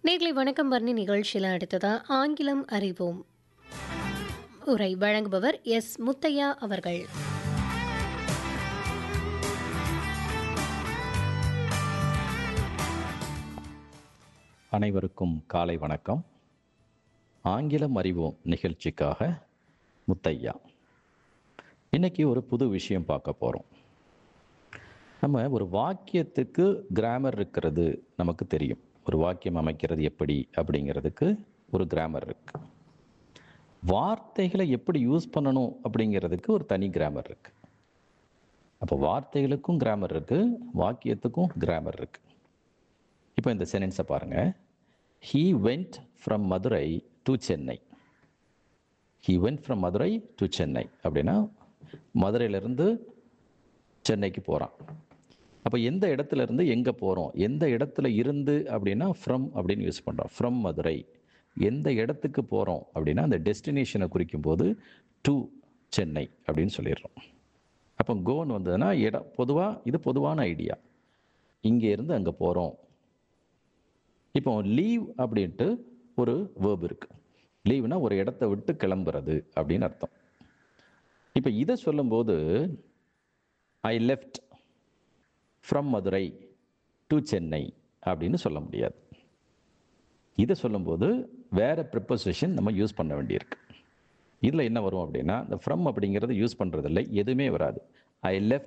நேர்களை வணக்கம் வர்ணி நிகழ்ச்சியில் அடுத்ததா ஆங்கிலம் அறிவோம் உரை வழங்குபவர் எஸ் முத்தையா அவர்கள் அனைவருக்கும் காலை வணக்கம் ஆங்கிலம் அறிவோம் நிகழ்ச்சிக்காக முத்தையா இன்னைக்கு ஒரு புது விஷயம் பார்க்க போகிறோம் நம்ம ஒரு வாக்கியத்துக்கு கிராமர் இருக்கிறது நமக்கு தெரியும் ஒரு வாக்கியம் அமைக்கிறது எப்படி அப்படிங்கிறதுக்கு ஒரு கிராமர் இருக்கு வார்த்தைகளை எப்படி யூஸ் பண்ணணும் அப்படிங்கிறதுக்கு ஒரு தனி கிராமர் இருக்கு அப்போ வார்த்தைகளுக்கும் கிராமர் இருக்கு வாக்கியத்துக்கும் கிராமர் இருக்கு இப்போ இந்த சென்டென்ஸை பாருங்க he went from Madurai to Chennai he went from Madurai to Chennai அப்படின்னா மதுரையிலேருந்து சென்னைக்கு போகிறான் அப்போ எந்த இடத்துல இருந்து எங்கே போகிறோம் எந்த இடத்துல இருந்து அப்படின்னா ஃப்ரம் அப்படின்னு யூஸ் பண்ணுறோம் ஃப்ரம் மதுரை எந்த இடத்துக்கு போகிறோம் அப்படின்னா அந்த டெஸ்டினேஷனை குறிக்கும் போது டு சென்னை அப்படின்னு சொல்லிடுறோம் அப்போ கோன் வந்ததுன்னா இடம் பொதுவாக இது பொதுவான ஐடியா இங்கே இருந்து அங்கே போகிறோம் இப்போ லீவ் அப்படின்ட்டு ஒரு வேர்ப் இருக்கு லீவ்னா ஒரு இடத்த விட்டு கிளம்புறது அப்படின்னு அர்த்தம் இப்போ இதை சொல்லும்போது I left from Madurai to Chennai அப்படின்னு சொல்ல முடியாது இதை சொல்லும்போது வேற ப்ரிப்போசிஷன் நம்ம யூஸ் பண்ண வேண்டியிருக்கு இதில் என்ன வரும் அப்படின்னா இந்த ஃப்ரம் அப்படிங்கிறது யூஸ் பண்ணுறதில்லை எதுவுமே வராது ஐ லெஃப்ட்